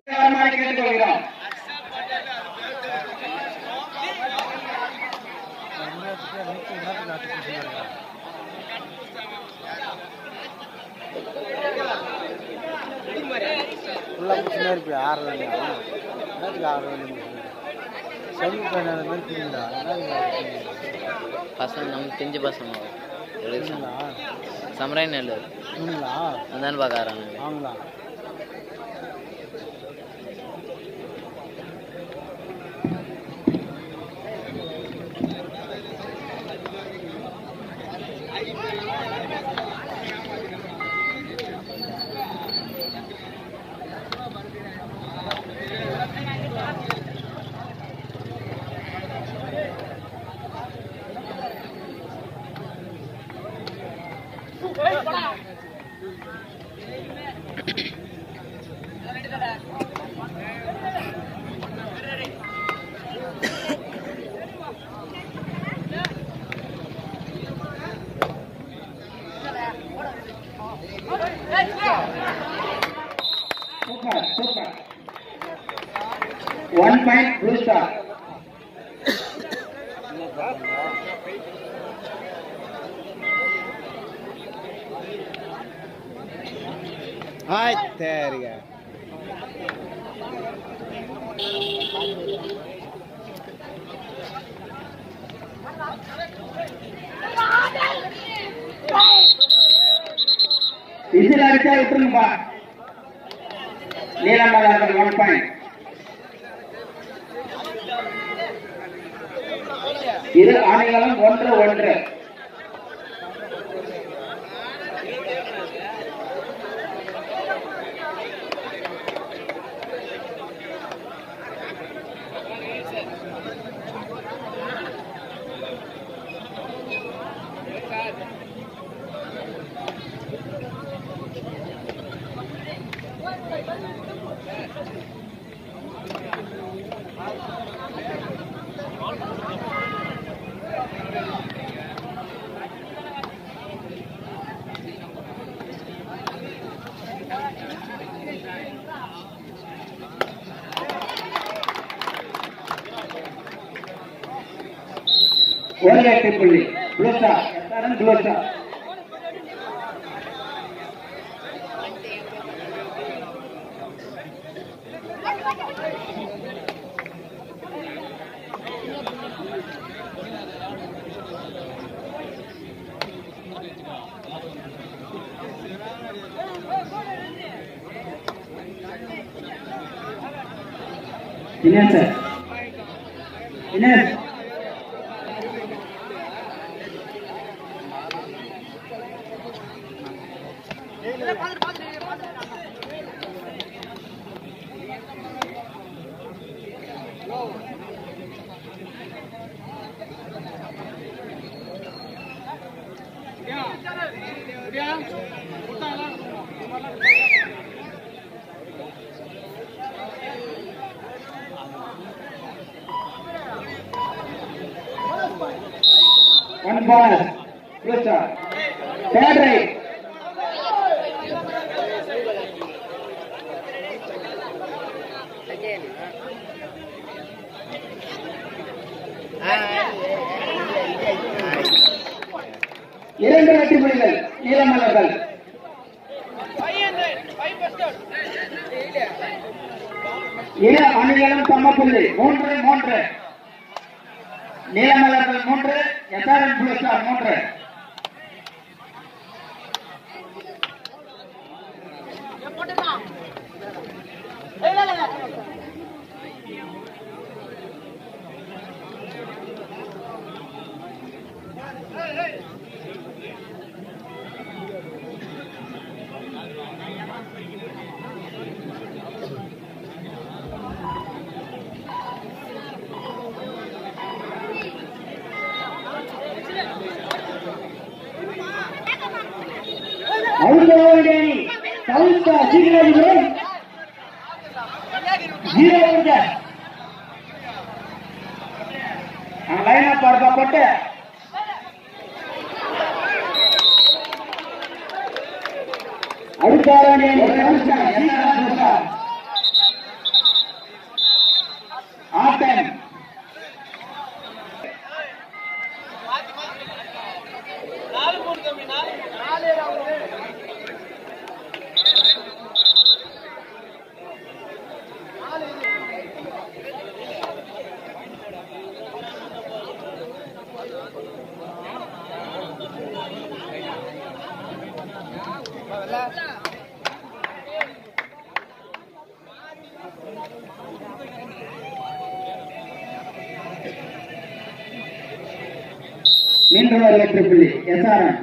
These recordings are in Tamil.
வருமாறு கேட்டுக்கொள்கிறோம் ஃபுல்லாக பிரச்சனை இருக்கு ஆறு வேலையா என்னத்துக்கு ஆறு வேலை சனி பையன் அந்த மாதிரி புரியுங்களா பசங்க நமக்கு தெரிஞ்ச பசங்க எழுதி என்னங்களா சமராய் நெல் இவங்களா அதான் பார்க்கறாங்க அவங்களா super super one point blue star ஆய் சரிங்க விசில் அடிச்சா விட்டுருங்கப்பா நீலமலர்கள் ஒன் பாயிண்ட் இரு அணிகளும் ஒன்று ஒன்று ஒரு எட்டு புள்ளி blue star SRN blue star Dinesh sir Dinesh One bonus. Blue star. Third right. இரண்டு வெற்றி புலிகள் நீலமலர்கள் இரு அணிகளும் சமப்புள்ளி மூன்று மூன்று நீலமலர்கள் மூன்று எஸ்ஆர்என் ப்ளூ ஸ்டார் மூன்று அடுத்த வேண்டிய அணி சவுத்தா சீக்கிரம் ஜீரோ விக்கெட் லைன் அப் பார்க்கப்பட்டு அடுத்த வேண்டிய அணி சவுத்தா சீக்கிரம் ஆட்டன் மீண்டும் ஒரு வெற்றி புள்ளி எஸ்ஆர்என்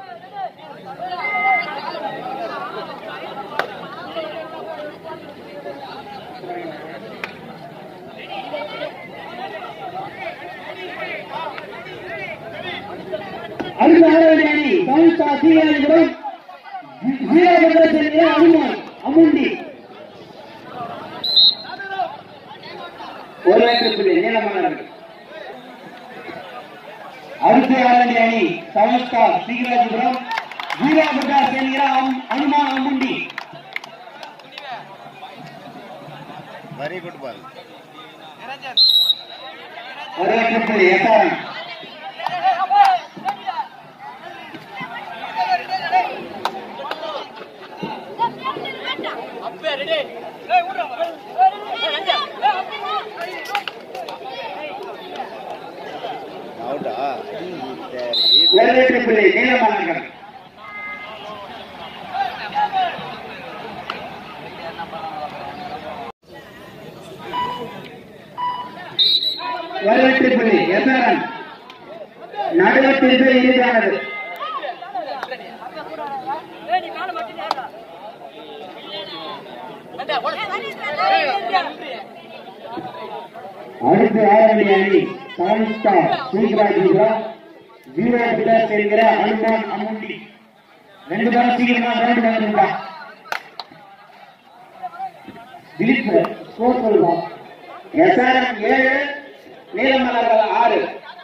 அடுத்த ஆறாவது அணி சவுஸ்தா சீகாலிபுரம் வீராபுரம் செல்கிற அனுமான் அமுண்டி ஒரு வெற்றி புள்ளி நீளமானவர்கள் அடுத்த ஆறாவது அணி சவுஸ்தா சீகராஜபுரம் வீராபுரம் செல்கிற அம்- அனுமான் அமுண்டி வெரி குட் பால் ஒரு வெற்றி புள்ளி எஸ்ஆர்என் அவுட்டா சரி ஒரு வெற்றி புள்ளி நீளமானவர்கள் ஒரு வெற்றி புள்ளி எஸ்ஆர்என் நடுவத்திற்கு இறுதியானது அடுத்து ஆரணி அணி சவுஸ்தா சீகராஜபுரம் வீராபுரம் செல்கிற அனுமான் அமுண்டி ரெண்டு பேரும் சீக்கிரமா கிரவுண்ட் வந்துருக்கா திலீப் ஸ்கோர் சொல்லுவோம் எஸ்ஆர்எம் ஏழு நீலமலர்கள் ஆறு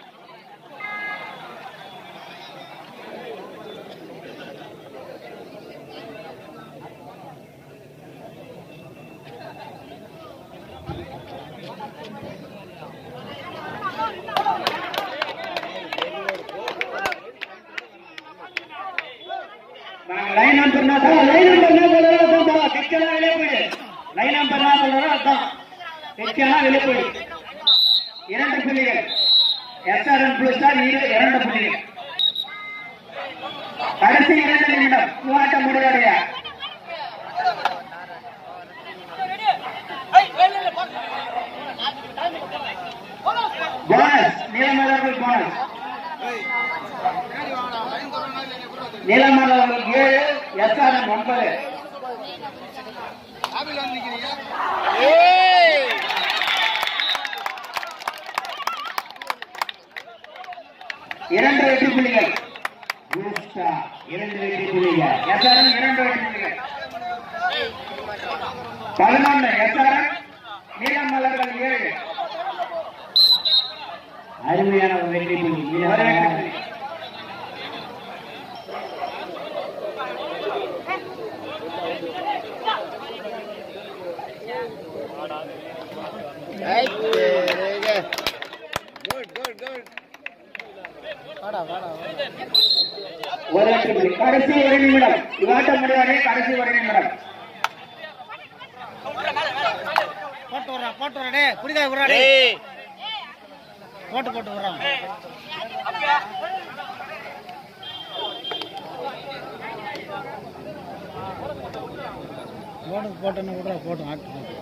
லைன் நம்பர் லைன் நம்பர் சொல்றோம் பிச்செல்லாம் வெளியே போயிடு லைன் நம்பர் சொல்றோம் அதான் பிச்செல்லாம் வெளியே போயிடு இரண்டு புள்ளிகள் எஸ்ஆர்என் ப்ளூ ஸ்டார் இரு இரண்டு புள்ளிகள் கடைசி இரண்டு நிமிடம் போராட்ட முடிவடைய போனஸ் நீலமலர்கள் போனஸ் நீலமலர்கள் ஏழு எஸ்ஆர்என் ஒன்பது இரண்டு வெற்றி புள்ளிகள் பூஸ்டா இரண்டு வெற்றி புள்ளிகள் எஸ்ஆர்என் இரண்டு வெற்றி புள்ளிகள் பதினொன்று எஸ்ஆர்என் நீலமலர்கள் ஏழு அருமையான ஒரு வெற்றி புள்ளி இது ஒரு வெற்றி புள்ளி குட் குட் குட் வாடா வாடா ஒரு வெற்றி புள்ளி கடைசி ஒரு நிமிடம் இவாட்டம் முடிவதை கடைசி ஒரு நிமிடம் போட்டு விட்றா போட்டு விட்றா டேய் குடிக்காய் விட்றா டேய் போட்டு போட்டு விட்றான் போட்டு போட்டுன்னு விட்றா போட்டு ஆட்டு போட்டு